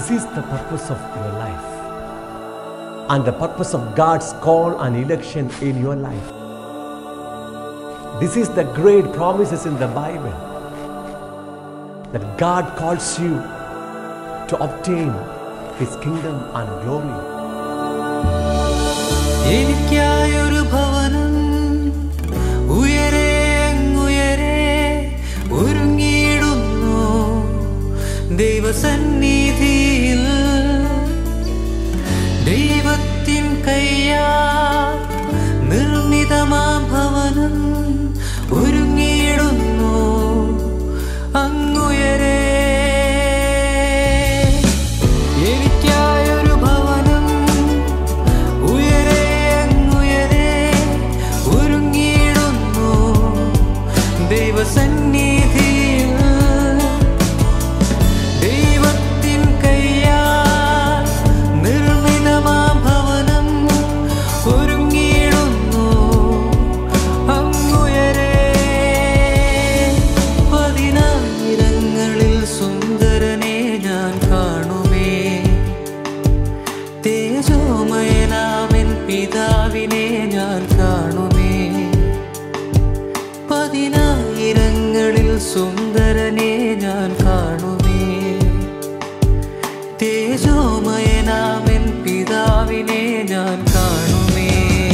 This is the purpose of your life and the purpose of God's call and election in your life. This is the great promises in the Bible that God calls you to obtain His kingdom and glory. എനിക്കായൊരു ഭവനം ഉയരെ അങ്ങുയരെ ഒരുങ്ങിയിടുന്നു ദൈവസന്നിധിയിൽ ദൈവത്തിൻ കയ്യാ നിർമ്മിതമാ ഭവനം ഒരുങ്ങിയിടുന്നു അങ്ങുയരെ എനിക്കായൊരു ഭവനം ഉയരെ അങ്ങുയരെ ഒരുങ്ങിയിടുന്നു ദൈവസന്നിധിയിൽ ദൈവത്തിൻ കയ്യാൽ നിർമ്മിതമാ ഭവനം ഒരുങ്ങിയിടുന്നു അങ്ങുയരെ പതിനായിരങ്ങളിൽ സുന്ദരനെ ഞാൻ കാണുമേ തേജോമയനാമൻ പിതാവിനെ ഞാൻ കാണുമേ പതിനായിരങ്ങളിൽ സുന്ദരനെ ഞാൻ കാണുമേ തേജോമയനാമൻ പിതാവിനെ ഞാൻ കാണുമേ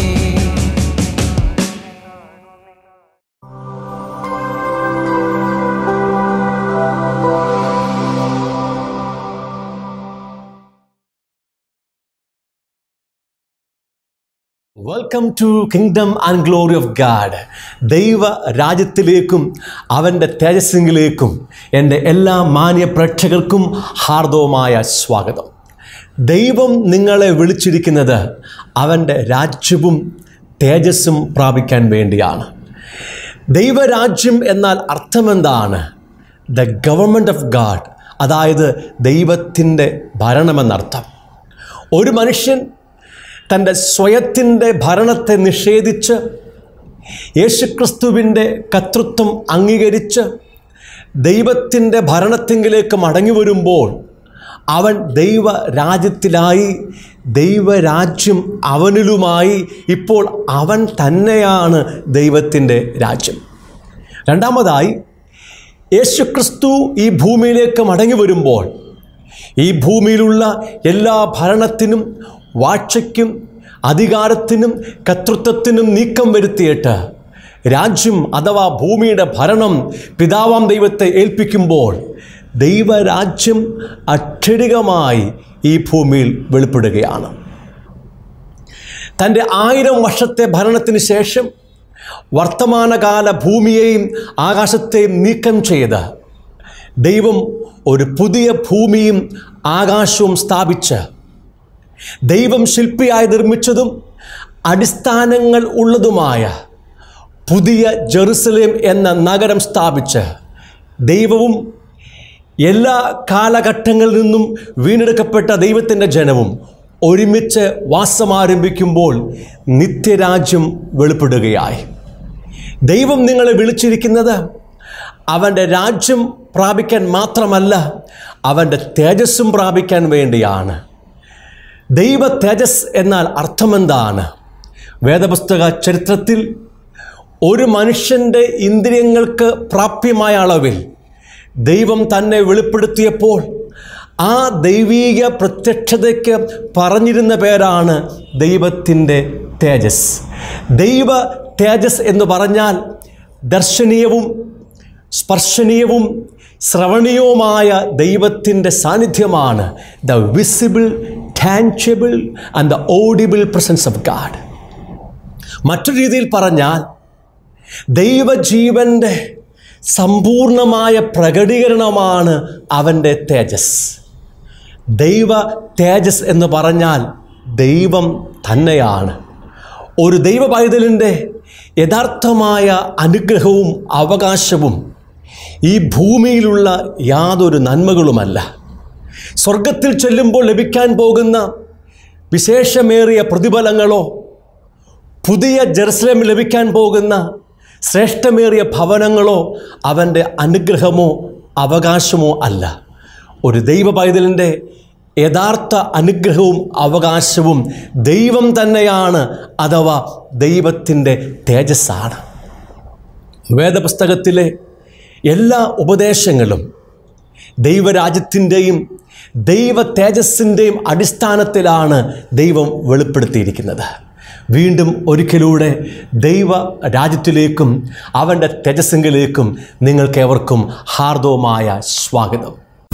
welcome to kingdom and glory of God ദൈവ രാജ്യത്തിലേക്കും അവൻ്റെ തേജസ്സിലേക്കും എൻ്റെ എല്ലാ മാന്യ പ്രേക്ഷകർക്കും ഹാർദവമായ സ്വാഗതം ദൈവം നിങ്ങളെ വിളിച്ചിരിക്കുന്നത് അവൻ്റെ രാജ്യവും തേജസ്സും പ്രാപിക്കാൻ വേണ്ടിയാണ് ദൈവരാജ്യം എന്നാൽ അർത്ഥമെന്താണ് ദ ഗവൺമെൻറ് ഓഫ് ഗാഡ് അതായത് ദൈവത്തിൻ്റെ ഭരണമെന്നർത്ഥം ഒരു മനുഷ്യൻ തൻ്റെ സ്വയത്തിൻ്റെ ഭരണത്തെ നിഷേധിച്ച് യേശുക്രിസ്തുവിൻ്റെ കർത്തൃത്വം അംഗീകരിച്ച് ദൈവത്തിൻ്റെ ഭരണത്തിങ്കിലേക്ക് മടങ്ങി വരുമ്പോൾ അവൻ ദൈവ രാജ്യത്തിലായി ദൈവരാജ്യം അവനിലുമായി ഇപ്പോൾ അവൻ തന്നെയാണ് ദൈവത്തിൻ്റെ രാജ്യം രണ്ടാമതായി യേശുക്രിസ്തു ഈ ഭൂമിയിലേക്ക് മടങ്ങി വരുമ്പോൾ ഈ ഭൂമിയിലുള്ള എല്ലാ ഭരണത്തിനും വാഴ്ചയ്ക്കും അധികാരത്തിനും കർത്തൃത്വത്തിനും നീക്കം വരുത്തിയിട്ട് രാജ്യം അഥവാ ഭൂമിയുടെ ഭരണം പിതാവാം ദൈവത്തെ ഏൽപ്പിക്കുമ്പോൾ ദൈവരാജ്യം അക്ഷരികമായി ഈ ഭൂമിയിൽ വെളിപ്പെടുകയാണ് തൻ്റെ ആയിരം വർഷത്തെ ഭരണത്തിന് ശേഷം വർത്തമാനകാല ഭൂമിയെയും ആകാശത്തെയും നീക്കം ചെയ്ത് ദൈവം ഒരു പുതിയ ഭൂമിയും ആകാശവും സ്ഥാപിച്ച് ദൈവം ശില്പിയായി നിർമ്മിച്ചതും അടിസ്ഥാനങ്ങൾ ഉള്ളതുമായ പുതിയ ജെറുസലേം എന്ന നഗരം സ്ഥാപിച്ച് ദൈവവും എല്ലാ കാലഘട്ടങ്ങളിൽ നിന്നും വീണ്ടെടുക്കപ്പെട്ട ദൈവത്തിൻ്റെ ജനവും ഒരുമിച്ച് വാസമാരംഭിക്കുമ്പോൾ നിത്യരാജ്യം വെളിപ്പെടുകയായി ദൈവം നിങ്ങളെ വിളിച്ചിരിക്കുന്നത് അവൻ്റെ രാജ്യം പ്രാപിക്കാൻ മാത്രമല്ല അവൻ്റെ തേജസ്സും പ്രാപിക്കാൻ വേണ്ടിയാണ് ദൈവ തേജസ് എന്നാൽ അർത്ഥമെന്താണ് വേദപുസ്തക ചരിത്രത്തിൽ ഒരു മനുഷ്യൻ്റെ ഇന്ദ്രിയങ്ങൾക്ക് പ്രാപ്യമായ അളവിൽ ദൈവം തന്നെ വെളിപ്പെടുത്തിയപ്പോൾ ആ ദൈവീക പ്രത്യക്ഷതയ്ക്ക് പറഞ്ഞിരുന്ന പേരാണ് ദൈവത്തിൻ്റെ തേജസ് ദൈവ തേജസ് എന്ന് പറഞ്ഞാൽ ദർശനീയവും സ്പർശനീയവും ശ്രവണീയവുമായ ദൈവത്തിൻ്റെ സാന്നിധ്യമാണ് the visible tangible and the audible presence of God മറ്റൊരു രീതിയിൽ പറഞ്ഞാൽ ദൈവജീവൻ്റെ സമ്പൂർണമായ പ്രകടീകരണമാണ് അവൻ്റെ തേജസ് ദൈവ തേജസ് എന്ന് പറഞ്ഞാൽ ദൈവം തന്നെയാണ് ഒരു ദൈവ പൈതലിൻ്റെ യഥാർത്ഥമായ അനുഗ്രഹവും അവകാശവും ഈ ഭൂമിയിലുള്ള യാതൊരു നന്മകളുമല്ല സ്വർഗത്തിൽ ചെല്ലുമ്പോൾ ലഭിക്കാൻ പോകുന്ന വിശേഷമേറിയ പ്രതിഫലങ്ങളോ പുതിയ ജെറുസലേം ലഭിക്കാൻ പോകുന്ന ശ്രേഷ്ഠമേറിയ ഭവനങ്ങളോ അവൻ്റെ അനുഗ്രഹമോ അവകാശമോ അല്ല ഒരു ദൈവ പൈതലിൻ്റെ യഥാർത്ഥ അനുഗ്രഹവും അവകാശവും ദൈവം തന്നെയാണ് അഥവാ ദൈവത്തിൻ്റെ തേജസ്സാണ് വേദപുസ്തകത്തിലെ എല്ലാ ഉപദേശങ്ങളും ദൈവരാജ്യത്തിൻ്റെയും ദൈവ തേജസ്സിൻ്റെയും അടിസ്ഥാനത്തിലാണ് ദൈവം വെളിപ്പെടുത്തിയിരിക്കുന്നത് വീണ്ടും ഒരിക്കലൂടെ ദൈവ രാജ്യത്തിലേക്കും അവൻ്റെ തേജസ്സിങ്കിലേക്കും നിങ്ങൾക്കേവർക്കും ഹാർദവമായ സ്വാഗതം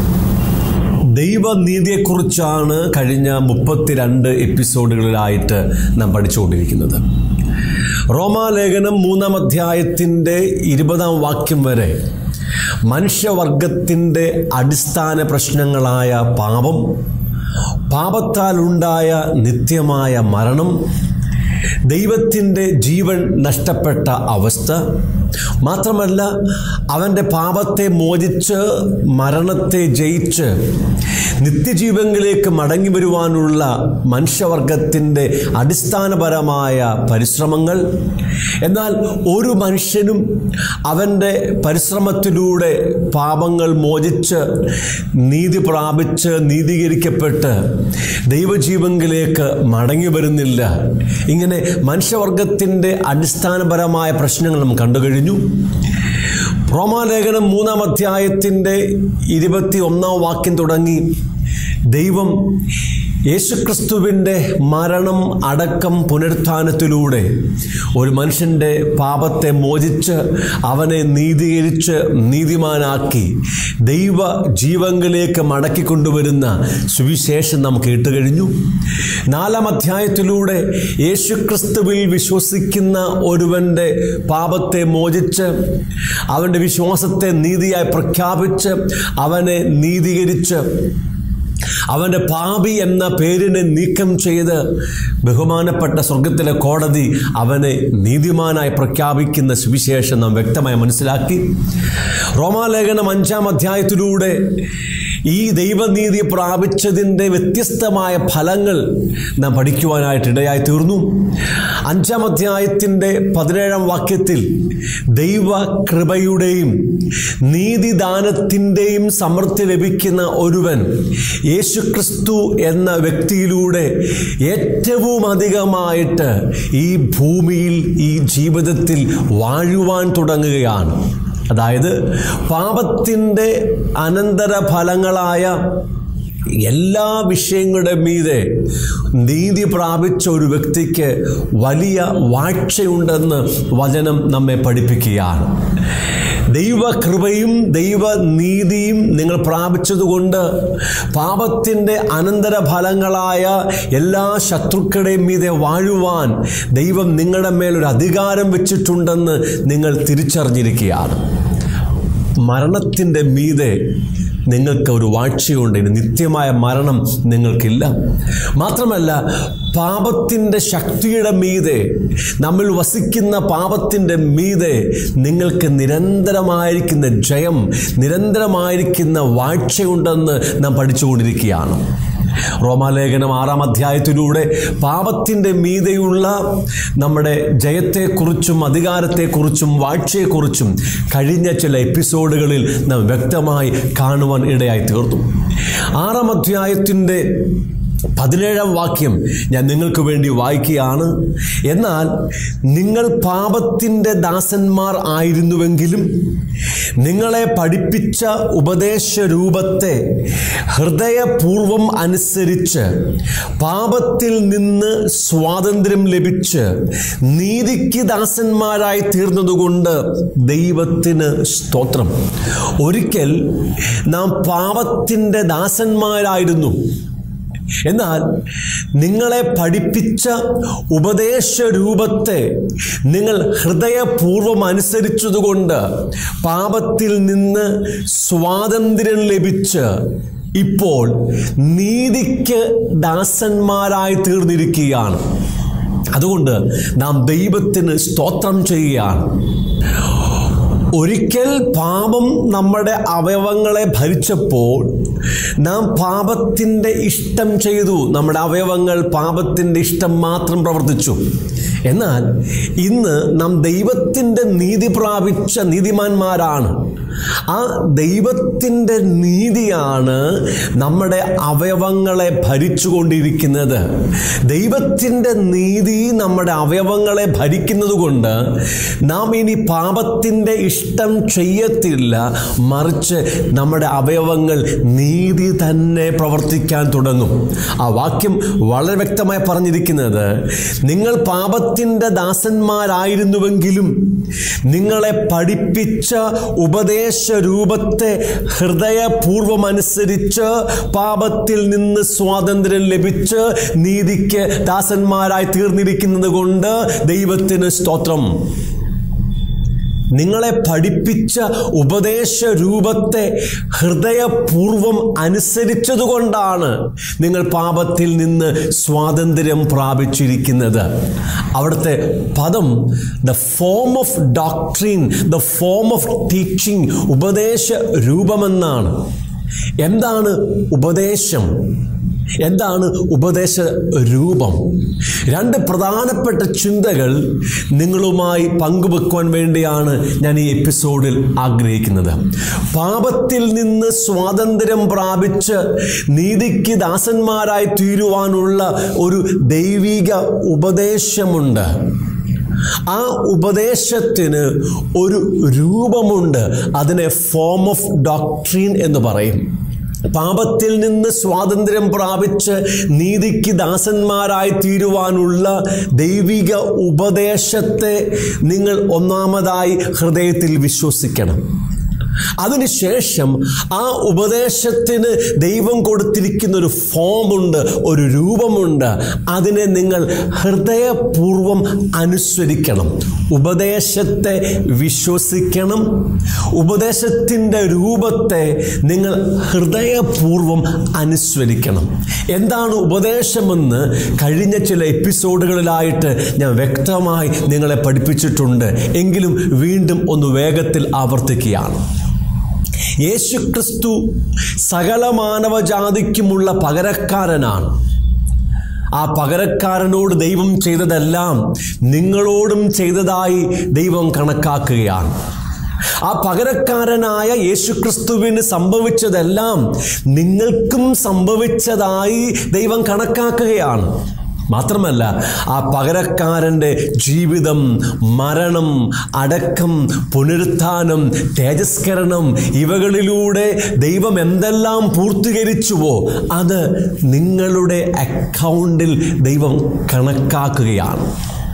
ദൈവനീതിയെക്കുറിച്ചാണ് കഴിഞ്ഞ മുപ്പത്തിരണ്ട് എപ്പിസോഡുകളിലായിട്ട് നാം പഠിച്ചുകൊണ്ടിരിക്കുന്നത് റോമാലേഖനം മൂന്നാം അധ്യായത്തിൻ്റെ ഇരുപതാം വാക്യം വരെ മനുഷ്യവർഗത്തിൻ്റെ അടിസ്ഥാന പ്രശ്നങ്ങളായ പാപം പാപത്താലുണ്ടായ നിത്യമായ മരണം ദൈവത്തിൻ്റെ ജീവൻ നഷ്ടപ്പെട്ട അവസ്ഥ മാത്രമല്ല അവൻ്റെ പാപത്തെ മോചിച്ച് മരണത്തെ ജയിച്ച് നിത്യജീവങ്ങളിലേക്ക് മടങ്ങി വരുവാനുള്ള മനുഷ്യവർഗത്തിൻ്റെ അടിസ്ഥാനപരമായ പരിശ്രമങ്ങൾ എന്നാൽ ഒരു മനുഷ്യനും അവൻ്റെ പരിശ്രമത്തിലൂടെ പാപങ്ങൾ മോചിച്ച് നീതി പ്രാപിച്ച് നീതീകരിക്കപ്പെട്ട് ദൈവജീവങ്കിലേക്ക് മടങ്ങി വരുന്നില്ല ഇങ്ങനെ മനുഷ്യവർഗത്തിൻ്റെ അടിസ്ഥാനപരമായ പ്രശ്നങ്ങൾ നാം കണ്ടു കഴിഞ്ഞു റോമാലേഖനം മൂന്നാം അധ്യായത്തിൻ്റെ ഇരുപത്തി ഒന്നാം വാക്യം തുടങ്ങി ദൈവം യേശുക്രിസ്തുവിൻ്റെ മരണം അടക്കം പുനരുത്ഥാനത്തിലൂടെ ഒരു മനുഷ്യൻ്റെ പാപത്തെ മോചിച്ച് അവനെ നീതീകരിച്ച് നീതിമാനാക്കി ദൈവ ജീവങ്ങളിലേക്ക് മടക്കിക്കൊണ്ടുവരുന്ന സുവിശേഷം നാം കേട്ടുകഴിഞ്ഞു നാലാം അധ്യായത്തിലൂടെ യേശുക്രിസ്തുവിൽ വിശ്വസിക്കുന്ന ഒരുവൻ്റെ പാപത്തെ മോചിച്ച് അവൻ്റെ വിശ്വാസത്തെ നീതിയായി പ്രഖ്യാപിച്ച് അവനെ നീതീകരിച്ച് അവൻ്റെ പാപി എന്ന പേരിനെ നീക്കം ചെയ്ത് ബഹുമാനപ്പെട്ട സ്വർഗത്തിലെ കോടതി അവനെ നീതിമാനായി പ്രഖ്യാപിക്കുന്ന സുവിശേഷം നാം വ്യക്തമായി മനസ്സിലാക്കി റോമാലേഖനം അഞ്ചാം അധ്യായത്തിലൂടെ ഈ ദൈവനീതി പ്രാപിച്ചതിൻ്റെ വ്യത്യസ്തമായ ഫലങ്ങൾ നാം പഠിക്കുവാനായിട്ട് ഇടയായി തീർന്നു അഞ്ചാം അധ്യായത്തിൻ്റെ പതിനേഴാം വാക്യത്തിൽ ദൈവ കൃപയുടെയും നീതിദാനത്തിൻ്റെയും സമൃദ്ധി ലഭിക്കുന്ന ഒരുവൻ യേശുക്രിസ്തു എന്ന വ്യക്തിയിലൂടെ ഏറ്റവും അധികമായിട്ട് ഈ ഭൂമിയിൽ ഈ ജീവിതത്തിൽ വാഴുവാൻ തുടങ്ങുകയാണ് അതായത് പാപത്തിൻ്റെ അനന്തര ഫലങ്ങളായ എല്ലാ വിഷയങ്ങളുടെ മീതെ നീതി പ്രാപിച്ച ഒരു വ്യക്തിക്ക് വലിയ വാഴ്ചയുണ്ടെന്ന് വചനം നമ്മെ പഠിപ്പിക്കുകയാണ് ദൈവകൃപയും ദൈവനീതിയും നിങ്ങൾ പ്രാപിച്ചതുകൊണ്ട് പാപത്തിൻ്റെ അനന്തര ഫലങ്ങളായ എല്ലാ ശത്രുക്കളുടെയും മീതെ വാഴുവാൻ ദൈവം നിങ്ങളുടെ മേലൊരു അധികാരം വെച്ചിട്ടുണ്ടെന്ന് നിങ്ങൾ തിരിച്ചറിഞ്ഞിരിക്കുകയാണ് മരണത്തിൻ്റെ മീതെ നിങ്ങൾക്ക് ഒരു വാഴ്ചയുണ്ട് ഇനി നിത്യമായ മരണം നിങ്ങൾക്കില്ല മാത്രമല്ല പാപത്തിൻ്റെ ശക്തിയുടെ മീതെ നമ്മൾ വസിക്കുന്ന പാപത്തിൻ്റെ മീതെ നിങ്ങൾക്ക് നിരന്തരമായിരിക്കുന്ന ജയം നിരന്തരമായിരിക്കുന്ന വാഴ്ചയുണ്ടെന്ന് നാം പഠിച്ചുകൊണ്ടിരിക്കുകയാണ് റോമാലേഖനം ആറാം അധ്യായത്തിലൂടെ പാപത്തിൻ്റെ മീതെയുള്ള നമ്മുടെ ജയത്തെക്കുറിച്ചും അധികാരത്തെക്കുറിച്ചും വാഴ്ചയെക്കുറിച്ചും കഴിഞ്ഞ ചില എപ്പിസോഡുകളിൽ നാം വ്യക്തമായി കാണുവാൻ ഇടയായി തീർന്നു ആറാം അധ്യായത്തിൻ്റെ പതിനേഴാം വാക്യം ഞാൻ നിങ്ങൾക്ക് വേണ്ടി വായിക്കുകയാണ് എന്നാൽ നിങ്ങൾ പാപത്തിൻ്റെ ദാസന്മാർ ആയിരുന്നുവെങ്കിലും നിങ്ങളെ പഠിപ്പിച്ച ഉപദേശ രൂപത്തെ ഹൃദയപൂർവം അനുസരിച്ച് പാപത്തിൽ നിന്ന് സ്വാതന്ത്ര്യം ലഭിച്ച് നീതിക്ക് ദാസന്മാരായി തീർന്നതുകൊണ്ട് ദൈവത്തിന് സ്തോത്രം ഒരിക്കൽ നാം പാപത്തിൻ്റെ ദാസന്മാരായിരുന്നു എന്നാൽ നിങ്ങളെ പഠിപ്പിച്ച ഉപദേശ രൂപത്തെ നിങ്ങൾ ഹൃദയപൂർവം അനുസരിച്ചതുകൊണ്ട് പാപത്തിൽ നിന്ന് സ്വാതന്ത്ര്യം ലഭിച്ച് ഇപ്പോൾ നീതിക്ക് ദാസന്മാരായി തീർന്നിരിക്കുകയാണ് അതുകൊണ്ട് നാം ദൈവത്തിന് സ്തോത്രം ചെയ്യുകയാണ് ഒരിക്കൽ പാപം നമ്മുടെ അവയവങ്ങളെ ഭരിച്ചപ്പോൾ നാം പാപത്തിൻ്റെ ഇഷ്ടം ചെയ്തു നമ്മുടെ അവയവങ്ങൾ പാപത്തിൻ്റെ ഇഷ്ടം മാത്രം പ്രവർത്തിച്ചു എന്നാൽ ഇന്ന് നാം ദൈവത്തിൻ്റെ നീതി പ്രാപിച്ച നീതിമാന്മാരാണ് ആ ദൈവത്തിൻ്റെ നീതിയാണ് നമ്മുടെ അവയവങ്ങളെ ഭരിച്ചുകൊണ്ടിരിക്കുന്നത് ദൈവത്തിൻ്റെ നീതി നമ്മുടെ അവയവങ്ങളെ ഭരിക്കുന്നത് കൊണ്ട് നാം ഇനി പാപത്തിൻ്റെ ഇഷ്ടം ചെയ്യത്തില്ല മറിച്ച് നമ്മുടെ അവയവങ്ങൾ നീതി തന്നെ പ്രവർത്തിക്കാൻ തുടങ്ങും ആ വാക്യം വളരെ വ്യക്തമായി പറഞ്ഞിരിക്കുന്നത് നിങ്ങൾ പാപത്തിൻ്റെ ദാസന്മാരായിരുന്നുവെങ്കിലും നിങ്ങളെ പഠിപ്പിച്ച ഉപദേശ രൂപത്തെ ഹൃദയപൂർവം അനുസരിച്ച് പാപത്തിൽ നിന്ന് സ്വാതന്ത്ര്യം ലഭിച്ച് നീതിക്ക് ദാസന്മാരായി തീർന്നിരിക്കുന്നത് കൊണ്ട് ദൈവത്തിന് സ്തോത്രം നിങ്ങളെ പഠിപ്പിച്ച ഉപദേശ രൂപത്തെ ഹൃദയപൂർവം അനുസരിച്ചതുകൊണ്ടാണ് നിങ്ങൾ പാപത്തിൽ നിന്ന് സ്വാതന്ത്ര്യം പ്രാപിച്ചിരിക്കുന്നത് അവിടുത്തെ പദം the form of doctrine the form of teaching ഉപദേശ രൂപമെന്നാണ് എന്താണ് ഉപദേശം എന്താണ് ഉപദേശ രൂപം രണ്ട് പ്രധാനപ്പെട്ട ചിന്തകൾ നിങ്ങളുമായി പങ്കുവെക്കുവാൻ വേണ്ടിയാണ് ഞാൻ ഈ എപ്പിസോഡിൽ ആഗ്രഹിക്കുന്നത് പാപത്തിൽ നിന്ന് സ്വാതന്ത്ര്യം പ്രാപിച്ച് നീതിക്ക് ദാസന്മാരായി തീരുവാനുള്ള ഒരു ദൈവിക ഉപദേശമുണ്ട് ആ ഉപദേശത്തിന് ഒരു രൂപമുണ്ട് അതിനെ ഫോം ഓഫ് ഡോക്ട്രീൻ എന്ന് പറയും പാപത്തിൽ നിന്ന് സ്വാതന്ത്ര്യം പ്രാപിച്ച് നീതിക്ക് ദാസന്മാരായി തീരുവാനുള്ള ദൈവിക ഉപദേശത്തെ നിങ്ങൾ ഒന്നാമതായി ഹൃദയത്തിൽ വിശ്വസിക്കണം അതിനുശേഷം ആ ഉപദേശത്തിന് ദൈവം കൊടുത്തിരിക്കുന്ന ഒരു ഫോമുണ്ട് ഒരു രൂപമുണ്ട് അതിനെ നിങ്ങൾ ഹൃദയപൂർവം അനുസരിക്കണം ഉപദേശത്തെ വിശ്വസിക്കണം ഉപദേശത്തിൻ്റെ രൂപത്തെ നിങ്ങൾ ഹൃദയപൂർവം അനുസ്വരിക്കണം എന്താണ് ഉപദേശമെന്ന് കഴിഞ്ഞ ചില എപ്പിസോഡുകളിലായിട്ട് ഞാൻ വ്യക്തമായി നിങ്ങളെ പഠിപ്പിച്ചിട്ടുണ്ട് എങ്കിലും വീണ്ടും ഒന്ന് വേഗത്തിൽ ആവർത്തിക്കുകയാണ് യേശുക്രിസ്തു സകല മാനവജാതിക്കുമുള്ള പകരക്കാരനാണ് ആ പകരക്കാരനോട് ദൈവം ചെയ്തതെല്ലാം നിങ്ങളോടും ചെയ്തതായി ദൈവം കണക്കാക്കുകയാണ് ആ പകരക്കാരനായ യേശുക്രിസ്തുവിന് സംഭവിച്ചതെല്ലാം നിങ്ങൾക്കും സംഭവിച്ചതായി ദൈവം കണക്കാക്കുകയാണ് മാത്രമല്ല ആ പകരക്കാരൻ്റെ ജീവിതം മരണം അടക്കം പുനരുത്ഥാനം തേജസ്കരണം ഇവകളിലൂടെ ദൈവം എന്തെല്ലാം പൂർത്തീകരിച്ചുവോ അത് നിങ്ങളുടെ അക്കൗണ്ടിൽ ദൈവം കണക്കാക്കുകയാണ്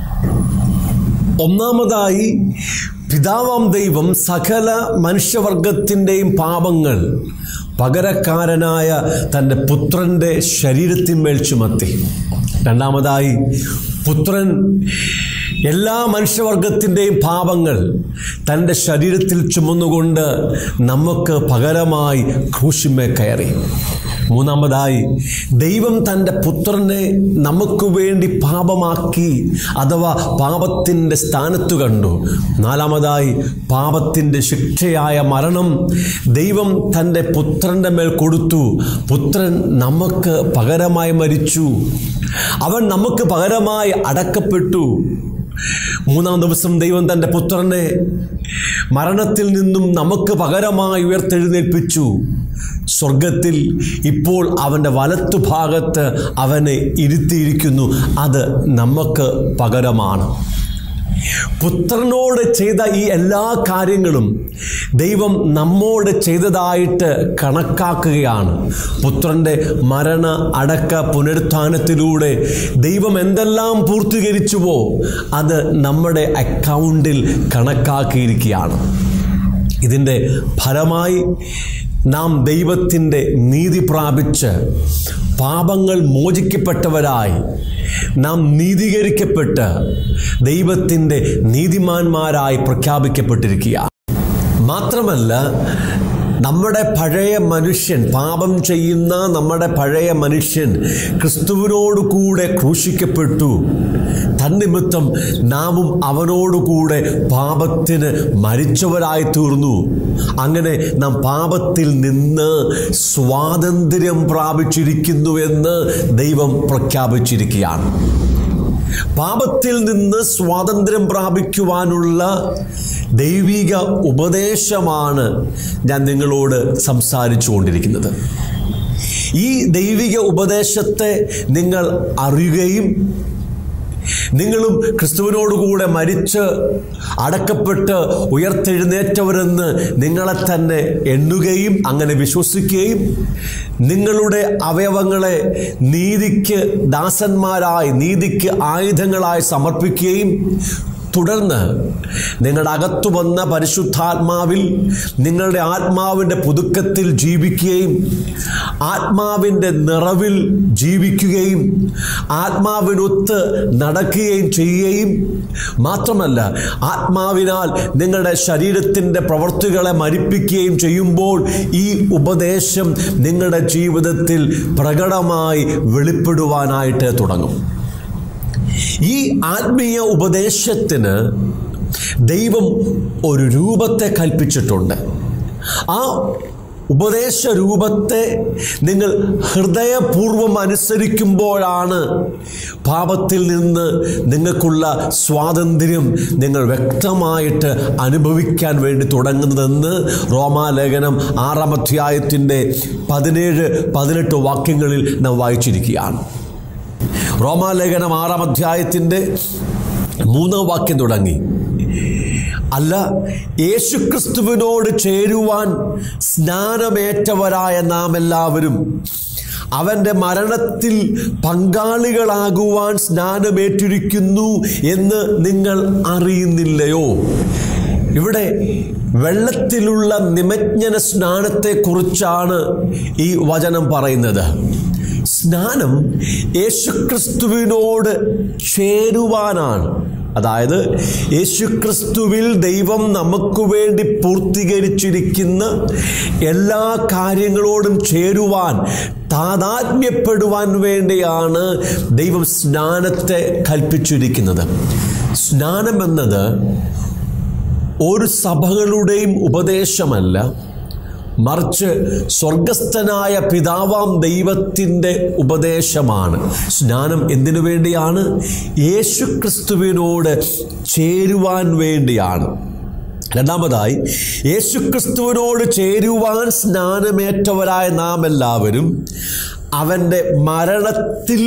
ഒന്നാമതായി പിതാവാം ദൈവം സകല മനുഷ്യവർഗത്തിൻ്റെയും പാപങ്ങൾ പകരക്കാരനായ തൻ്റെ പുത്രൻ്റെ ശരീരത്തിന്മേൽ ചുമത്തി രണ്ടാമതായി പുത്രൻ എല്ലാ മനുഷ്യവർഗത്തിൻ്റെയും പാപങ്ങൾ തൻ്റെ ശരീരത്തിൽ ചുമന്നുകൊണ്ട് നമുക്ക് പകരമായി ക്രൂശിമേ കയറി മൂന്നാമതായി ദൈവം തൻ്റെ പുത്രനെ നമുക്ക് വേണ്ടി പാപമാക്കി അഥവാ പാപത്തിൻ്റെ സ്ഥാനത്തു കണ്ടു നാലാമതായി പാപത്തിൻ്റെ ശിക്ഷയായ മരണം ദൈവം തൻ്റെ പുത്രൻ്റെ മേൽ കൊടുത്തു പുത്രൻ നമുക്ക് പകരമായി മരിച്ചു അവൻ നമുക്ക് പകരമായി അടക്കപ്പെട്ടു മൂന്നാം ദിവസം ദൈവം തൻ്റെ പുത്രനെ മരണത്തിൽ നിന്നും നമുക്ക് പകരമായി ഉയർത്തെഴുന്നേൽപ്പിച്ചു സ്വർഗത്തിൽ ഇപ്പോൾ അവൻ്റെ വലത്തുഭാഗത്ത് അവനെ ഇരുത്തിയിരിക്കുന്നു അത് നമുക്ക് പകരമാണ് പുത്രനോട് ചെയ്ത ഈ എല്ലാ കാര്യങ്ങളും ദൈവം നമ്മോട് ചെയ്തതായിട്ട് കണക്കാക്കുകയാണ് പുത്രൻ്റെ മരണ അടക്ക പുനരുത്ഥാനത്തിലൂടെ ദൈവം എന്തെല്ലാം പൂർത്തീകരിച്ചുവോ അത് നമ്മുടെ അക്കൗണ്ടിൽ കണക്കാക്കിയിരിക്കുകയാണ് ഇതിൻ്റെ ഫലമായി നാം ദൈവത്തിൻ്റെ നീതി പ്രാപിച്ച് പാപങ്ങൾ മോചിക്കപ്പെട്ടവരായി നാം നീതീകരിക്കപ്പെട്ട് ദൈവത്തിൻ്റെ നീതിമാന്മാരായി പ്രഖ്യാപിക്കപ്പെട്ടിരിക്കുക മാത്രമല്ല നമ്മുടെ പഴയ മനുഷ്യൻ പാപം ചെയ്യുന്ന നമ്മുടെ പഴയ മനുഷ്യൻ ക്രിസ്തുവിനോട് കൂടെ ക്രൂശിക്കപ്പെട്ടു തന്നിമിത്തം നാമും അവനോടുകൂടെ പാപത്തിന് മരിച്ചവരായി തീർന്നു അങ്ങനെ നാം പാപത്തിൽ നിന്ന് സ്വാതന്ത്ര്യം പ്രാപിച്ചിരിക്കുന്നുവെന്ന് ദൈവം പ്രഖ്യാപിച്ചിരിക്കുകയാണ് പാപത്തിൽ നിന്ന് സ്വാതന്ത്ര്യം പ്രാപിക്കുവാനുള്ള ദൈവിക ഉപദേശമാണ് ഞാൻ നിങ്ങളോട് സംസാരിച്ചു കൊണ്ടിരിക്കുന്നത് ഈ ദൈവിക ഉപദേശത്തെ നിങ്ങൾ അറിയുകയും നിങ്ങളും ക്രിസ്തുവിനോടുകൂടെ മരിച്ച് അടക്കപ്പെട്ട് ഉയർത്തെഴുന്നേറ്റവരെന്ന് നിങ്ങളെ തന്നെ എണ്ണുകയും അങ്ങനെ വിശ്വസിക്കുകയും നിങ്ങളുടെ അവയവങ്ങളെ നീതിക്ക് ദാസന്മാരായി നീതിക്ക് ആയുധങ്ങളായി സമർപ്പിക്കുകയും തുടർന്ന് നിങ്ങളുടെ അകത്തു വന്ന പരിശുദ്ധാത്മാവിൽ നിങ്ങളുടെ ആത്മാവിൻ്റെ പുതുക്കത്തിൽ ജീവിക്കുകയും ആത്മാവിൻ്റെ നിറവിൽ ജീവിക്കുകയും ആത്മാവിനൊത്ത് നടക്കുകയും ചെയ്യുകയും മാത്രമല്ല ആത്മാവിനാൽ നിങ്ങളുടെ ശരീരത്തിൻ്റെ പ്രവൃത്തികളെ മരിപ്പിക്കുകയും ചെയ്യുമ്പോൾ ഈ ഉപദേശം നിങ്ങളുടെ ജീവിതത്തിൽ പ്രകടമായി വെളിപ്പെടുവാനായിട്ട് തുടങ്ങും ഈ ആത്മീയ ഉപദേശത്തിന് ദൈവം ഒരു രൂപത്തെ കൽപ്പിച്ചിട്ടുണ്ട് ആ ഉപദേശ രൂപത്തെ നിങ്ങൾ ഹൃദയപൂർവം അനുസരിക്കുമ്പോഴാണ് പാപത്തിൽ നിന്ന് നിങ്ങൾക്കുള്ള സ്വാതന്ത്ര്യം നിങ്ങൾ വ്യക്തമായിട്ട് അനുഭവിക്കാൻ വേണ്ടി തുടങ്ങുന്നതെന്ന് റോമാലേഖനം ആറാം അധ്യായത്തിൻ്റെ പതിനേഴ് പതിനെട്ട് വാക്യങ്ങളിൽ നാം വായിച്ചിരിക്കുകയാണ് റോമാലേഖനം ആറാം അധ്യായത്തിൻ്റെ മൂന്നാം വാക്യം തുടങ്ങി അല്ല യേശുക്രിസ്തുവിനോട് ചേരുവാൻ സ്നാനമേറ്റവരായ നാം എല്ലാവരും അവൻ്റെ മരണത്തിൽ പങ്കാളികളാകുവാൻ സ്നാനമേറ്റിരിക്കുന്നു എന്ന് നിങ്ങൾ അറിയുന്നില്ലയോ ഇവിടെ വെള്ളത്തിലുള്ള നിമജ്ഞന സ്നാനത്തെക്കുറിച്ചാണ് ഈ വചനം പറയുന്നത് സ്നാനം യേശുക്രിസ്തുവിനോട് ചേരുവാനാണ് അതായത് യേശുക്രിസ്തുവിൽ ദൈവം നമുക്ക് വേണ്ടി പൂർത്തീകരിച്ചിരിക്കുന്ന എല്ലാ കാര്യങ്ങളോടും ചേരുവാൻ താതാത്മ്യപ്പെടുവാൻ വേണ്ടിയാണ് ദൈവം സ്നാനത്തെ കൽപ്പിച്ചിരിക്കുന്നത് സ്നാനം എന്നത് ഒരു സഭകളുടെയും ഉപദേശമല്ല മറിച്ച് സ്വർഗസ്ഥനായ പിതാവാം ദൈവത്തിൻ്റെ ഉപദേശമാണ് സ്നാനം എന്തിനു വേണ്ടിയാണ് യേശുക്രിസ്തുവിനോട് ചേരുവാൻ വേണ്ടിയാണ് രണ്ടാമതായി യേശുക്രിസ്തുവിനോട് ചേരുവാൻ സ്നാനമേറ്റവരായ നാം എല്ലാവരും അവൻ്റെ മരണത്തിൽ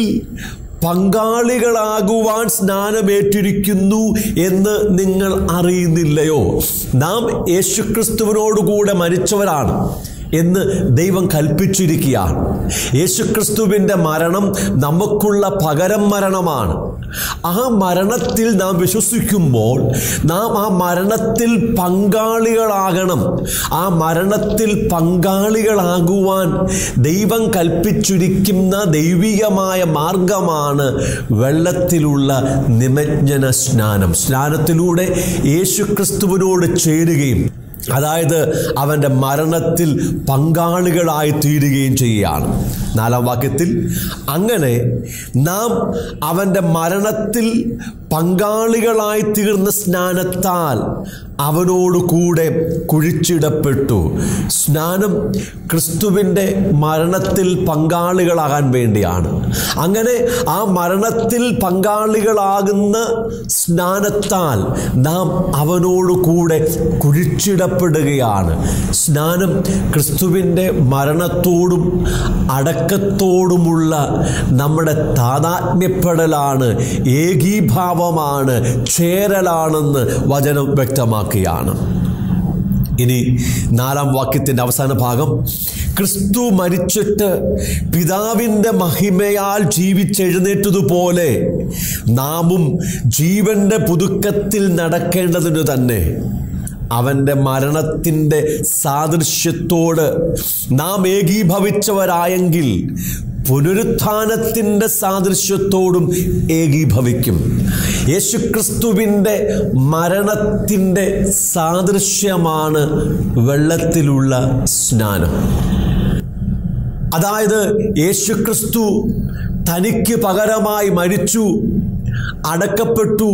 പങ്കാളികളാകുവാൻ സ്നാനമേറ്റിരിക്കുന്നു എന്ന് നിങ്ങൾ അറിയുന്നില്ലയോ നാം യേശുക്രിസ്തുവിനോടുകൂടെ മരിച്ചവരാണ് എന്ന് ദൈവം കൽപ്പിച്ചിരിക്കുകയാണ് യേശുക്രിസ്തുവിൻ്റെ മരണം നമുക്കുള്ള പകരം മരണമാണ് ആ മരണത്തിൽ നാം വിശ്വസിക്കുമ്പോൾ നാം ആ മരണത്തിൽ പങ്കാളികളാകണം ആ മരണത്തിൽ പങ്കാളികളാകുവാൻ ദൈവം കൽപ്പിച്ചിരിക്കുന്ന ദൈവികമായ മാർഗമാണ് വെള്ളത്തിലുള്ള നിമജ്ഞന സ്നാനം സ്നാനത്തിലൂടെ യേശുക്രിസ്തുവിനോട് ചേരുകയും അതായത് അവൻ്റെ മരണത്തിൽ പങ്കാളികളായി തീരുകയും ചെയ്യുകയാണ് നാലാം വാക്യത്തിൽ അങ്ങനെ നാം അവൻ്റെ മരണത്തിൽ പങ്കാളികളായി തീർന്ന സ്നാനത്താൽ അവനോട് കൂടെ കുഴിച്ചിടപ്പെട്ടു സ്നാനം ക്രിസ്തുവിൻ്റെ മരണത്തിൽ പങ്കാളികളാകാൻ വേണ്ടിയാണ് അങ്ങനെ ആ മരണത്തിൽ പങ്കാളികളാകുന്ന സ്നാനത്താൽ നാം അവനോട് കൂടെ കുഴിച്ചിടപ്പെടുകയാണ് സ്നാനം ക്രിസ്തുവിൻ്റെ മരണത്തോടും അടക്കത്തോടുമുള്ള നമ്മുടെ താതാത്മ്യപ്പെടലാണ് ഏകീഭാവമാണ് ചേരലാണെന്ന് വചനം വ്യക്തമാക്കുകയാണ് ഇനി നാലാം വാക്യത്തിൻ്റെ അവസാന ഭാഗം ക്രിസ്തു മരിച്ചിട്ട് പിതാവിൻ്റെ മഹിമയാൽ ജീവിച്ചെഴുന്നേറ്റതുപോലെ നാമും ജീവന്റെ പുതുക്കത്തിൽ നടക്കേണ്ടതിനു തന്നെ അവൻ്റെ മരണത്തിൻ്റെ സാദൃശ്യത്തോട് നാം ഏകീഭവിച്ചവരായെങ്കിൽ പുനരുത്ഥാനത്തിൻ്റെ സാദൃശ്യത്തോടും ഏകീഭവിക്കും യേശുക്രിസ്തുവിൻ്റെ മരണത്തിൻ്റെ സാദൃശ്യമാണ് വെള്ളത്തിലുള്ള സ്നാനം അതായത് യേശുക്രിസ്തു തനിക്ക് പകരമായി മരിച്ചു അടക്കപ്പെട്ടു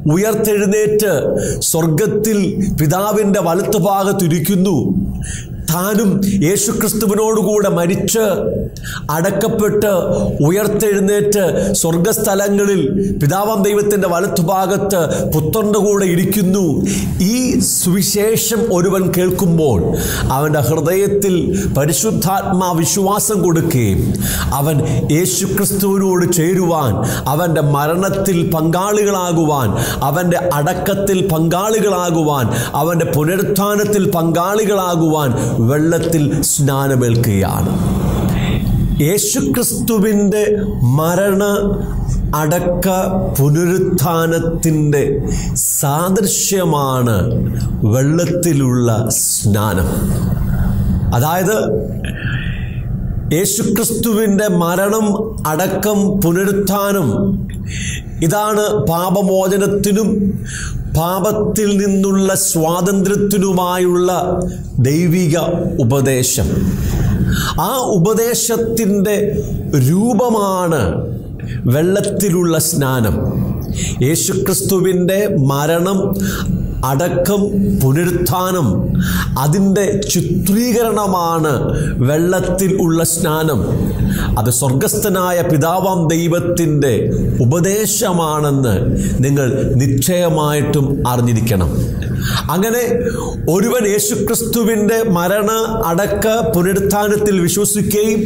ഉയർത്തെഴുന്നേറ്റ് സ്വർഗത്തിൽ പിതാവിൻ്റെ വലത്തുഭാഗത്തിരിക്കുന്നു താനും യേശുക്രിസ്തുവിനോടുകൂടെ മരിച്ച് അടക്കപ്പെട്ട് ഉയർത്തെഴുന്നേറ്റ് സ്വർഗസ്ഥലങ്ങളിൽ പിതാവാം ദൈവത്തിൻ്റെ വലത്തുഭാഗത്ത് പുത്രൻ്റെ കൂടെ ഇരിക്കുന്നു ഈ സുവിശേഷം ഒരുവൻ കേൾക്കുമ്പോൾ അവൻ്റെ ഹൃദയത്തിൽ പരിശുദ്ധാത്മാ വിശ്വാസം കൊടുക്കുകയും അവൻ യേശുക്രിസ്തുവിനോട് ചേരുവാൻ അവൻ്റെ മരണത്തിൽ പങ്കാളികളാകുവാൻ അവൻ്റെ അടക്കത്തിൽ പങ്കാളികളാകുവാൻ അവൻ്റെ പുനരുത്ഥാനത്തിൽ പങ്കാളികളാകുവാൻ വെള്ളത്തിൽ സ്നാനമേൽക്കുകയാണ് യേശുക്രിസ്തുവിൻ്റെ മരണ അടക്ക പുനരുത്ഥാനത്തിൻ്റെ സാദൃശ്യമാണ് വെള്ളത്തിലുള്ള സ്നാനം അതായത് യേശുക്രിസ്തുവിൻ്റെ മരണം അടക്കം പുനരുത്ഥാനം ഇതാണ് പാപമോചനത്തിനും പാപത്തിൽ നിന്നുള്ള സ്വാതന്ത്ര്യത്തിനുമായുള്ള ദൈവിക ഉപദേശം ആ ഉപദേശത്തിൻ്റെ രൂപമാണ് വെള്ളത്തിലുള്ള സ്നാനം യേശുക്രിസ്തുവിൻ്റെ മരണം അടക്കം പുനരുത്ഥാനം അതിൻ്റെ ചിത്രീകരണമാണ് വെള്ളത്തിൽ ഉള്ള സ്നാനം അത് സ്വർഗസ്ഥനായ പിതാവാം ദൈവത്തിൻ്റെ ഉപദേശമാണെന്ന് നിങ്ങൾ നിശ്ചയമായിട്ടും അറിഞ്ഞിരിക്കണം അങ്ങനെ ഒരുവൻ യേശുക്രിസ്തുവിൻ്റെ മരണ അടക്ക പുനരുത്ഥാനത്തിൽ വിശ്വസിക്കുകയും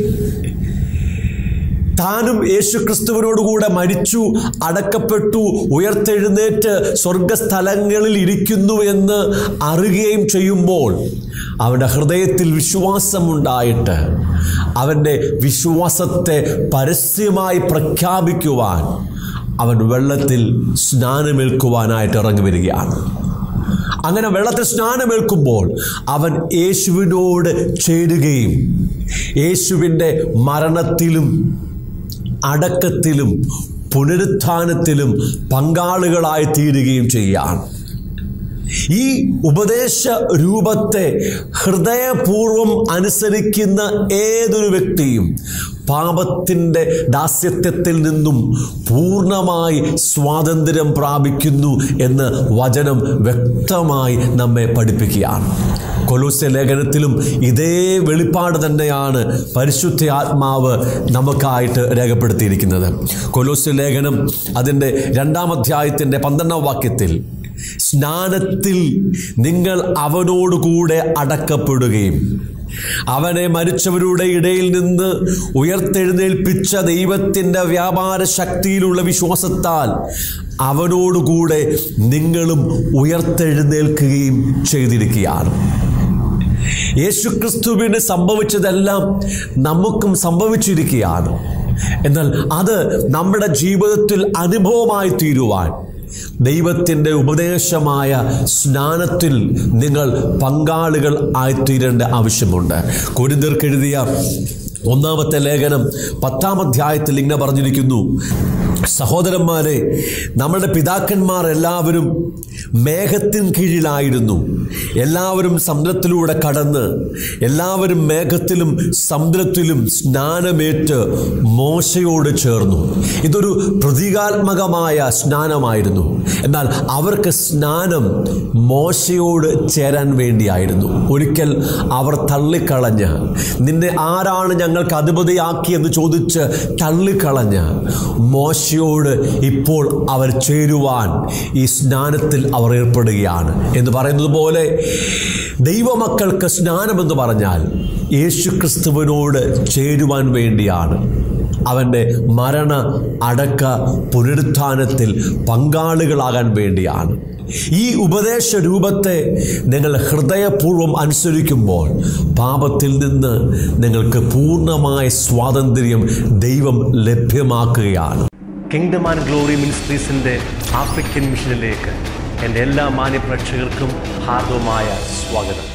താനും യേശുക്രിസ്തുവിനോടുകൂടെ മരിച്ചു അടക്കപ്പെട്ടു ഉയർത്തെഴുന്നേറ്റ് സ്വർഗസ്ഥലങ്ങളിൽ ഇരിക്കുന്നു എന്ന് അറിയുകയും ചെയ്യുമ്പോൾ അവൻ്റെ ഹൃദയത്തിൽ വിശ്വാസമുണ്ടായിട്ട് അവൻ്റെ വിശ്വാസത്തെ പരസ്യമായി പ്രഖ്യാപിക്കുവാൻ അവൻ വെള്ളത്തിൽ സ്നാനമേൽക്കുവാനായിട്ട് ഇറങ്ങി വരികയാണ് അങ്ങനെ വെള്ളത്തിൽ സ്നാനമേൽക്കുമ്പോൾ അവൻ യേശുവിനോട് ചേരുകയും യേശുവിൻ്റെ മരണത്തിലും അടക്കത്തിലും പുനരുത്ഥാനത്തിലും പങ്കാളികളായി തീരുകയും ചെയ്യുകയാണ് ഈ ഉപദേശ രൂപത്തെ ഹൃദയപൂർവം അനുസരിക്കുന്ന ഏതൊരു വ്യക്തിയും പാപത്തിൻ്റെ ദാസ്യത്വത്തിൽ നിന്നും പൂർണ്ണമായി സ്വാതന്ത്ര്യം പ്രാപിക്കുന്നു എന്ന് വചനം വ്യക്തമായി നമ്മെ പഠിപ്പിക്കുകയാണ് കൊലൂസ്യ ലേഖനത്തിലും ഇതേ വെളിപ്പാട് തന്നെയാണ് പരിശുദ്ധ ആത്മാവ് നമുക്കായിട്ട് രേഖപ്പെടുത്തിയിരിക്കുന്നത് കൊലൂസ്യ ലേഖനം അതിൻ്റെ രണ്ടാം അധ്യായത്തിൻ്റെ പന്ത്രണ്ടാം വാക്യത്തിൽ സ്നാനത്തിൽ നിങ്ങൾ അവനോടുകൂടെ അടക്കപ്പെടുകയും അവനെ മരിച്ചവരുടെ ഇടയിൽ നിന്ന് ഉയർത്തെഴുന്നേൽപ്പിച്ച ദൈവത്തിൻ്റെ വ്യാപാര ശക്തിയിലുള്ള വിശ്വാസത്താൽ അവനോടുകൂടെ നിങ്ങളും ഉയർത്തെഴുന്നേൽക്കുകയും ചെയ്തിരിക്കുകയാണ് യേശുക്രിസ്തുവിന് സംഭവിച്ചതെല്ലാം നമുക്കും സംഭവിച്ചിരിക്കുകയാണ് എന്നാൽ അത് നമ്മുടെ ജീവിതത്തിൽ അനുഭവമായി തീരുവാൻ ദൈവത്തിൻ്റെ ഉപദേശമായ സ്നാനത്തിൽ നിങ്ങൾ പങ്കാളികൾ ആയിത്തീരേണ്ട ആവശ്യമുണ്ട് കുരുന്തർക്കെഴുതിയ ഒന്നാമത്തെ ലേഖനം പത്താം അധ്യായത്തിൽ ഇങ്ങനെ പറഞ്ഞിരിക്കുന്നു സഹോദരന്മാരെ നമ്മുടെ പിതാക്കന്മാർ എല്ലാവരും മേഘത്തിൻ കീഴിലായിരുന്നു എല്ലാവരും സമുദ്രത്തിലൂടെ കടന്ന് എല്ലാവരും മേഘത്തിലും സമുദ്രത്തിലും സ്നാനമേറ്റ് മോശയോട് ചേർന്നു ഇതൊരു പ്രതീകാത്മകമായ സ്നാനമായിരുന്നു എന്നാൽ അവർക്ക് സ്നാനം മോശയോട് ചേരാൻ വേണ്ടിയായിരുന്നു ഒരിക്കൽ അവർ തള്ളിക്കളഞ്ഞ് നിന്നെ ആരാണ് ഞങ്ങൾക്ക് അധിപതിയാക്കിയെന്ന് ചോദിച്ച് തള്ളിക്കളഞ്ഞ് മോശയോട് ഇപ്പോൾ അവർ ചേരുവാൻ ഈ സ്നാനത്തിൽ അവർ ഏർപ്പെടുകയാണ് എന്ന് പറയുന്നത് പോലെ ദൈവമക്കൾക്ക് സ്നാനമെന്ന് പറഞ്ഞാൽ യേശു ക്രിസ്തുവിനോട് ചേരുവാൻ വേണ്ടിയാണ് അവൻ്റെ മരണ അടക്ക പുനരുത്ഥാനത്തിൽ പങ്കാളികളാകാൻ വേണ്ടിയാണ് ഈ ഉപദേശ രൂപത്തെ നിങ്ങൾ ഹൃദയപൂർവ്വം അനുസരിക്കുമ്പോൾ പാപത്തിൽ നിന്ന് നിങ്ങൾക്ക് പൂർണ്ണമായ സ്വാതന്ത്ര്യം ദൈവം ലഭ്യമാക്കുകയാണ് കിങ്ഡം ആൻഡ് ഗ്ലോറി മിനിസ്ട്രീസിൻ്റെ ആഫ്രിക്കൻ മിഷനിലേക്ക് എൻ്റെ എല്ലാ മാന്യപ്രേക്ഷകർക്കും ഹാർദവമായ സ്വാഗതം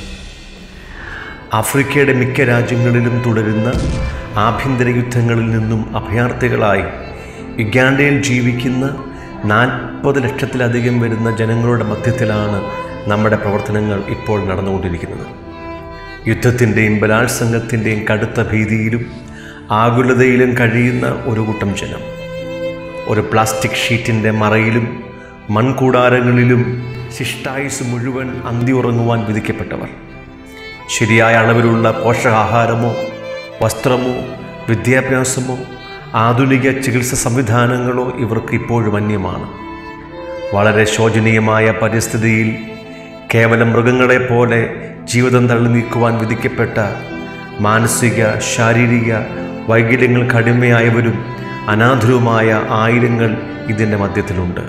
ആഫ്രിക്കയുടെ മിക്ക രാജ്യങ്ങളിലും തുടരുന്ന ആഭ്യന്തര യുദ്ധങ്ങളിൽ നിന്നും അഭയാർത്ഥികളായി യുഗാണ്ടയിൽ ജീവിക്കുന്ന നാൽപ്പത് ലക്ഷത്തിലധികം വരുന്ന ജനങ്ങളുടെ മധ്യത്തിലാണ് നമ്മുടെ പ്രവർത്തനങ്ങൾ ഇപ്പോൾ നടന്നുകൊണ്ടിരിക്കുന്നത് യുദ്ധത്തിൻ്റെയും ബലാത്സംഗത്തിൻ്റെയും കടുത്ത ഭീതിയിലും ആകുലതയിലും കഴിയുന്ന ഒരു കൂട്ടം ജനം ഒരു പ്ലാസ്റ്റിക് ഷീറ്റിൻ്റെ മറയിലും മൺകൂടാരങ്ങളിലും ശിഷ്ടായുസ് മുഴുവൻ അന്തി ഉറങ്ങുവാൻ വിധിക്കപ്പെട്ടവർ ശരിയായ അളവിലുള്ള പോഷകാഹാരമോ വസ്ത്രമോ വിദ്യാഭ്യാസമോ ആധുനിക ചികിത്സ സംവിധാനങ്ങളോ ഇവർക്ക് ഇപ്പോഴും അന്യമാണ് വളരെ ശോചനീയമായ പരിസ്ഥിതിയിൽ കേവലം മൃഗങ്ങളെപ്പോലെ ജീവിതം തള്ളി നീക്കുവാൻ വിധിക്കപ്പെട്ട മാനസിക ശാരീരിക വൈകല്യങ്ങൾക്ക് അടിമയായവരും അനാഥരുമായ ആയിരങ്ങൾ ഇതിൻ്റെ മധ്യത്തിലുണ്ട്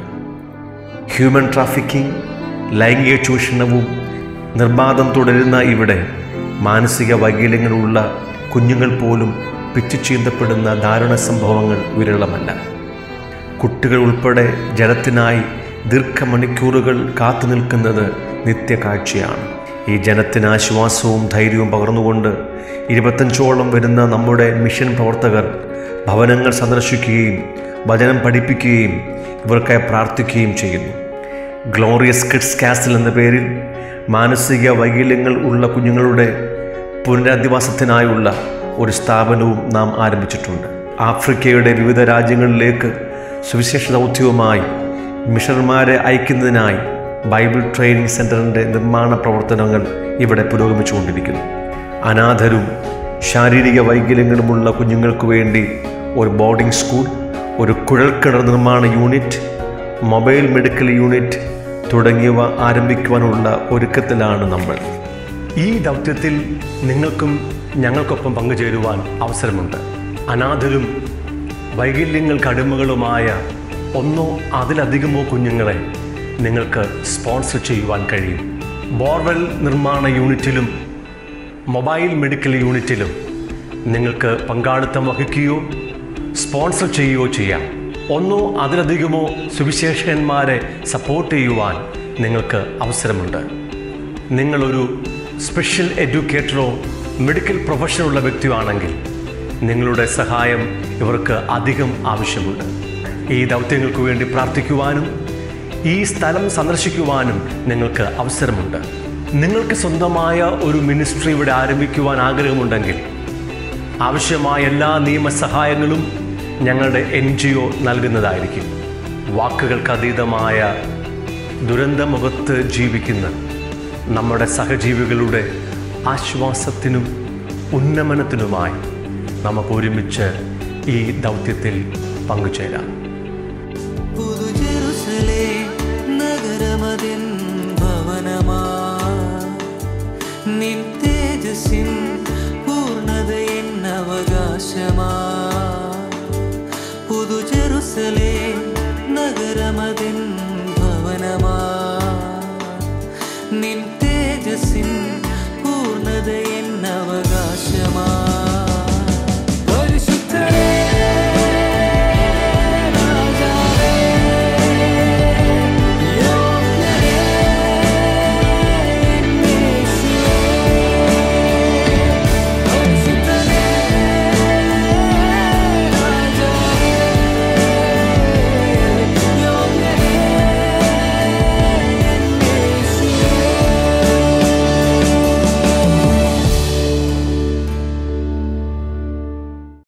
ഹ്യൂമൻ ട്രാഫിക്കിംഗ് ലൈംഗിക ചൂഷണവും നിർബാധം തുടരുന്ന ഇവിടെ മാനസിക വൈകല്യങ്ങളുള്ള കുഞ്ഞുങ്ങൾ പോലും പിച്ചു ചീന്തപ്പെടുന്ന ദാരുണ സംഭവങ്ങൾ വിരളമല്ല കുട്ടികൾ ഉൾപ്പെടെ ജലത്തിനായി ദീർഘമണിക്കൂറുകൾ കാത്തു നിൽക്കുന്നത് നിത്യകാഴ്ചയാണ് ഈ ജനത്തിന് ആശ്വാസവും ധൈര്യവും പകർന്നുകൊണ്ട് ഇരുപത്തഞ്ചോളം വരുന്ന നമ്മുടെ മിഷൻ പ്രവർത്തകർ ഭവനങ്ങൾ സന്ദർശിക്കുകയും വചനം പഠിപ്പിക്കുകയും ഇവർക്കായി പ്രാർത്ഥിക്കുകയും ചെയ്യുന്നു ഗ്ലോറിയസ് കിഡ്സ് കാസിൽ എന്ന പേരിൽ മാനസിക വൈകല്യങ്ങൾ ഉള്ള കുഞ്ഞുങ്ങളുടെ പുനരധിവാസത്തിനായുള്ള ഒരു സ്ഥാപനവും നാം ആരംഭിച്ചിട്ടുണ്ട് ആഫ്രിക്കയുടെ വിവിധ രാജ്യങ്ങളിലേക്ക് സുവിശേഷ ദൗത്യവുമായി മിഷണർമാരെ അയക്കുന്നതിനായി ബൈബിൾ ട്രെയിനിങ് സെൻ്ററിൻ്റെ നിർമ്മാണ പ്രവർത്തനങ്ങൾ ഇവിടെ പുരോഗമിച്ചുകൊണ്ടിരിക്കുന്നു അനാഥരും ശാരീരിക വൈകല്യങ്ങളുമുള്ള കുഞ്ഞുങ്ങൾക്ക് വേണ്ടി ഒരു ബോർഡിംഗ് സ്കൂൾ ഒരു കുഴൽക്കിണർ നിർമ്മാണ യൂണിറ്റ് മൊബൈൽ മെഡിക്കൽ യൂണിറ്റ് തുടങ്ങിയവ ആരംഭിക്കുവാനുള്ള ഒരുക്കത്തിലാണ് നമ്മൾ ഈ ദൗത്യത്തിൽ നിങ്ങൾക്കും ഞങ്ങൾക്കൊപ്പം പങ്കുചേരുവാൻ അവസരമുണ്ട് അനാഥരും വൈകല്യങ്ങൾക്ക് അടിമകളുമായ ഒന്നോ അതിലധികമോ കുഞ്ഞുങ്ങളെ നിങ്ങൾക്ക് സ്പോൺസർ ചെയ്യുവാൻ കഴിയും ബോർവെൽ നിർമ്മാണ യൂണിറ്റിലും മൊബൈൽ മെഡിക്കൽ യൂണിറ്റിലും നിങ്ങൾക്ക് പങ്കാളിത്തം വഹിക്കുകയോ സ്പോൺസർ ചെയ്യുകയോ ചെയ്യാം ഒന്നോ അതിലധികമോ സുവിശേഷകന്മാരെ സപ്പോർട്ട് ചെയ്യുവാൻ നിങ്ങൾക്ക് അവസരമുണ്ട് നിങ്ങളൊരു സ്പെഷ്യൽ എഡ്യൂക്കേറ്ററോ മെഡിക്കൽ പ്രൊഫഷനുള്ള വ്യക്തിയാണെങ്കിൽ നിങ്ങളുടെ സഹായം ഇവർക്ക് അധികം ആവശ്യമുണ്ട് ഈ ദൗത്യങ്ങൾക്ക് വേണ്ടി പ്രാർത്ഥിക്കുവാനും ഈ സ്ഥലം സന്ദർശിക്കുവാനും നിങ്ങൾക്ക് അവസരമുണ്ട് നിങ്ങൾക്ക് സ്വന്തമായ ഒരു മിനിസ്ട്രി ഇവിടെ ആരംഭിക്കുവാൻ ആഗ്രഹമുണ്ടെങ്കിൽ ആവശ്യമായ എല്ലാ നിയമസഹായങ്ങളും ഞങ്ങളുടെ എൻ ജി ഒ നൽകുന്നതായിരിക്കും വാക്കുകൾക്ക് അതീതമായ ദുരന്തമുഖത്ത് ജീവിക്കുന്ന നമ്മുടെ സഹജീവികളുടെ ആശ്വാസത്തിനും ഉന്നമനത്തിനുമായി നമുക്ക് ഒരുമിച്ച് ഈ ദൗത്യത്തിൽ പങ്കുചേരാം പുതു ജെറുസലേ നഗരമതിൻ ഭവനമാ നിൻ തേജസ്സിൻ പൂർണ്ണതയിൻ അവകാശമാ പുതു ജെറുസലേ നഗരമതിൻ ഭവനമാ നിൻ തേജസ്സിൻ പൂർണ്ണതയിൻ അവകാശമാ